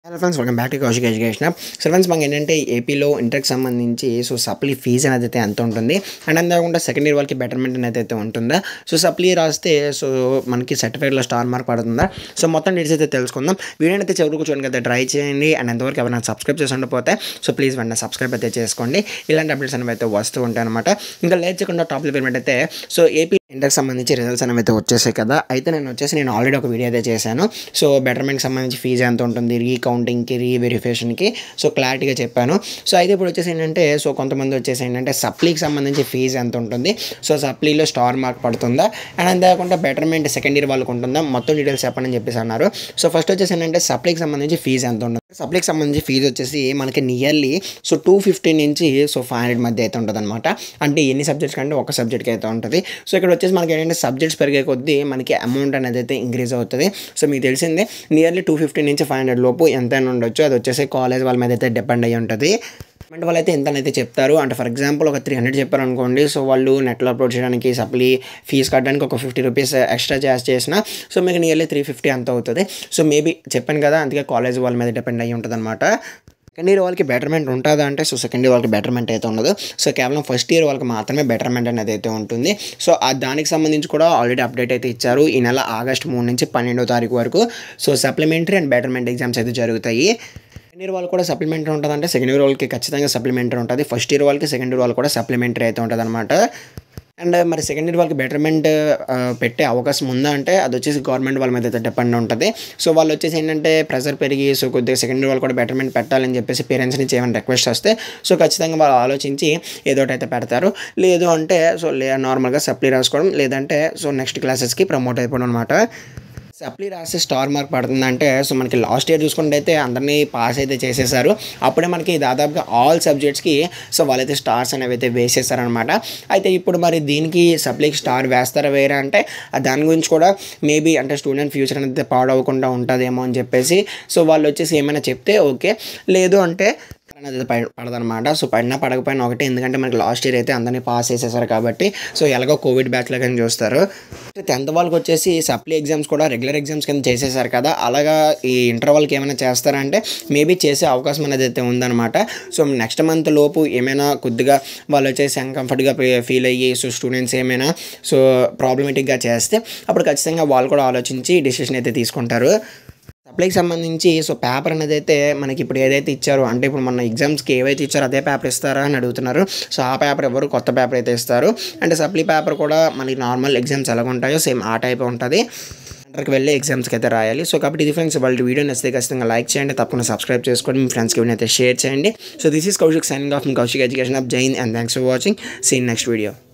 hello friends welcome back to Kaushik education so friends మనకి ఏంటంటే ఏపీలో ఇంటర్కి సంబంధించి సో సప్లీ ఫీజు అనేది అయితే ఎంత ఉంటుంది అండ్ అంతేకాకుండా సెకండ్ ఇయర్ వాళ్ళకి బెటర్మెంట్ అనేది అయితే ఉంటుందా సో సప్లీ రాస్తే సో మనకి సర్టిఫికేట్లో స్టార్ మార్క్ పడుతుందా సో మొత్తం డీటెయిల్స్ అయితే తెలుసుకుందాం వీడియో అయితే చివరికి చూడండి కదా ట్రై చేయండి అండ్ ఎంతవరకు ఎవరైనా సబ్స్క్రైబ్ చేసి ఉండకపోతే సో ప్లీజ్ వెంటనే సబ్స్క్రైబ్ అయితే చేసుకోండి ఇలాంటి అప్డేట్స్ అనేవి అయితే వస్తూ ఉంటాయి అనమాట ఇంకా లేట్ చేయకుండా టాపిక్ పేమెంట్ అయితే సో ఏపీ ఇంటర్కి సంబంధించి రిజల్ట్స్ అనేవి అయితే వచ్చేసాయి కదా అయితే నేను వచ్చేసి నేను ఆల్రెడీ ఒక వీడియో అయితే చేశాను సో బెటర్మెంట్కి సంబంధించి ఫీజు ఎంత ఉంటుంది రీకౌంటింగ్కి రీవెరిఫికేషన్కి సో క్లారిటీగా చెప్పాను సో అయితే ఇప్పుడు వచ్చేసి ఏంటంటే సో కొంతమంది వచ్చేసి ఏంటంటే సప్లీకి సంబంధించి ఫీజు ఎంత ఉంటుంది సో సప్లీలో స్టార్ మార్క్ పడుతుందా అండ్ అంతేకాకుండా బెటర్మెంట్ సెకండ్ ఇయర్ వాళ్ళకి ఉంటుందా మొత్తం డీటెయిల్స్ చెప్పండి అని చెప్పేసి అన్నారు సో ఫస్ట్ వచ్చేసి ఏంటంటే సప్లీకి సంబంధించి ఫీజు ఎంత ఉంటుంది సప్లీకి సంబంధించి ఫీజు వచ్చేసి మనకి నియర్లీ సో టూ ఫిఫ్టీ నుంచి సో ఫైవ్ హండ్రెడ్ మధ్య అయితే ఉంటుంది అనమాట అంటే ఎన్ని సబ్జెక్ట్స్ కంటే ఒక సబ్జెక్ట్కి అయితే ఉంటుంది సో ఇక్కడ వచ్చేసి మనకి ఏంటంటే సబ్జెక్ట్స్ పెరిగే కొద్దీ మనకి అమౌంట్ అనేది అయితే ఇంక్రీజ్ అవుతుంది సో మీకు తెలిసిందే నియర్లీ టూ ఫిఫ్టీ నుంచి ఫైవ్ హండ్రెడ్ లోపు ఎంతైనా ఉండొచ్చు అది వచ్చేసి కాలేజ్ వాళ్ళ మీద అయితే డిపెండ్ అయ్యి ఉంటుంది గవర్నమెంట్ వాళ్ళు అయితే ఎంతనైతే చెప్తారు అంటే ఫర్ ఎగ్జాంపుల్ ఒక త్రీ హండ్రెడ్ చెప్పారు అనుకోండి సో వాళ్ళు నెట్లో అప్లోడ్ చేయడానికి సప్లీ ఫీజు కట్టడానికి ఒక ఫిఫ్టీ రూపీస్ ఎక్స్ట్రా చార్జ్ చేసిన సో మీకు నియర్లీ త్రీ ఫిఫ్టీ అంత అవుతుంది సో మేబీ చెప్పాను కదా అందుకే కాలేజ్ వాళ్ళ మీద డిపెండ్ అయ్యి ఉంటుంది అనమాట సెకండ్ ఇయర్ వాళ్ళకి బెటర్మెంట్ ఉంటుందా అంటే సో సెకండ్ ఇయర్ వాళ్ళకి బెటర్మెంట్ అయితే ఉండదు సో కేవలం ఫస్ట్ ఇయర్ వాళ్ళకి మాత్రమే బెటర్మెంట్ అనేది అయితే ఉంటుంది సో ఆ దానికి సంబంధించి కూడా ఆల్రెడీ అప్డేట్ అయితే ఇచ్చారు ఈ నెల ఆగస్ట్ మూడు నుంచి పన్నెండో తారీఖు వరకు so supplementary and betterment exams అయితే జరుగుతాయి సెకండ్ ఇయర్ వాళ్ళు కూడా సప్లిమెంటరీ ఉంటుంది అంటే సెకండ్ ఇయర్ వాళ్ళకి ఖచ్చితంగా సప్లిమెంటరీ ఉంటుంది ఫస్ట్ ఇయర్ వాళ్ళకి సెకండ్ ఇయర్ వాళ్ళు కూడా సప్లిమెంటరీ అయితే ఉంటుంది అనమాట అండ్ మరి సెకండ్ ఇయర్ వాళ్ళకి బెటర్మెంట్ పెట్టే అవకాశం ఉందా అంటే అది వచ్చేసి గవర్నమెంట్ వాళ్ళ మీద అయితే డిపెండ్ ఉంటుంది సో వాళ్ళు వచ్చేసి ఏంటంటే ప్రెజర్ పెరిగి సో కొద్దిగా సెకండ్ ఇయర్ వాళ్ళు కూడా బెటర్మెంట్ పెట్టాలని చెప్పేసి పేరెంట్స్ నుంచి ఏమైనా రిక్వెస్ట్ వస్తే సో ఖచ్చితంగా వాళ్ళు ఆలోచించి ఏదో అయితే పెడతారు లేదు అంటే సో లే నార్మల్గా సప్లీ రాసుకోవడం లేదంటే సో నెక్స్ట్ క్లాసెస్కి ప్రమోట్ అయిపోవడం అనమాట సప్లీ రాస్తే స్టార్ మార్క్ పడుతుందంటే సో మనకి లాస్ట్ ఇయర్ చూసుకుంటే అయితే అందరినీ పాస్ అయితే చేసేసారు అప్పుడే మనకి దాదాపుగా ఆల్ సబ్జెక్ట్స్కి సో వాళ్ళైతే స్టార్స్ అనేవి అయితే వేసేసారనమాట అయితే ఇప్పుడు మరి దీనికి సప్లీకి స్టార్ వేస్తారా వేరే అంటే దాని గురించి కూడా మేబీ అంటే స్టూడెంట్ ఫ్యూచర్ అనేది పాడవకుండా ఉంటుందేమో అని చెప్పేసి సో వాళ్ళు వచ్చేసి ఏమైనా చెప్తే ఓకే లేదు అంటే అనేది పడదనమాట సో పడినా పడకపోయినా ఒకటే ఎందుకంటే మనకి లాస్ట్ ఇయర్ అయితే అందరినీ పాస్ చేసేసారు కాబట్టి సో ఎలాగో కోవిడ్ బ్యాచ్లో కానీ చూస్తారు టెన్త్ వాళ్ళకి వచ్చేసి సప్లీ ఎగ్జామ్స్ కూడా రెగ్యులర్ ఎగ్జామ్స్ కింద చేసేసారు కదా అలాగా ఈ ఇంటర్ వాళ్ళకి ఏమైనా చేస్తారంటే మేబీ చేసే అవకాశం అనేది అయితే ఉందన్నమాట సో నెక్స్ట్ మంత్ లోపు ఏమైనా కొద్దిగా వాళ్ళు వచ్చేసి అన్కంఫర్ట్గా ఫీల్ అయ్యి సో స్టూడెంట్స్ ఏమైనా సో ప్రాబ్లమేటిక్గా చేస్తే అప్పుడు ఖచ్చితంగా వాళ్ళు కూడా ఆలోచించి డిసిషన్ అయితే తీసుకుంటారు సప్లైకి సంబంధించి సో పేపర్ అనేది అయితే మనకి ఇప్పుడు ఏదైతే ఇచ్చారో అంటే ఇప్పుడు మన ఎగ్జామ్స్కి ఏవైతే ఇచ్చారో అదే పేపర్ ఇస్తారా అని అడుగుతున్నారు సో ఆ పేపర్ ఎవరు కొత్త పేపర్ అయితే ఇస్తారు అంటే సప్లీ పేపర్ కూడా మనకి నార్మల్ ఎగ్జామ్స్ ఎలా ఉంటాయో సేమ్ ఆ టైప్ ఉంటుంది అంటర్కి వెళ్ళి ఎగ్జామ్స్కి అయితే రాయాలి సో కాబట్టి ఇది ఫ్రెండ్స్ వాళ్ళ వీడియో నచ్చితే ఖచ్చితంగా లైక్ చేయండి తప్పకుండా సబ్స్క్రైబ్ చేసుకోండి మీ ఫ్రెండ్స్కి అయితే షేర్ చేయండి so this is Kaushik signing off Kaushik education of Jain and thanks for watching see in next video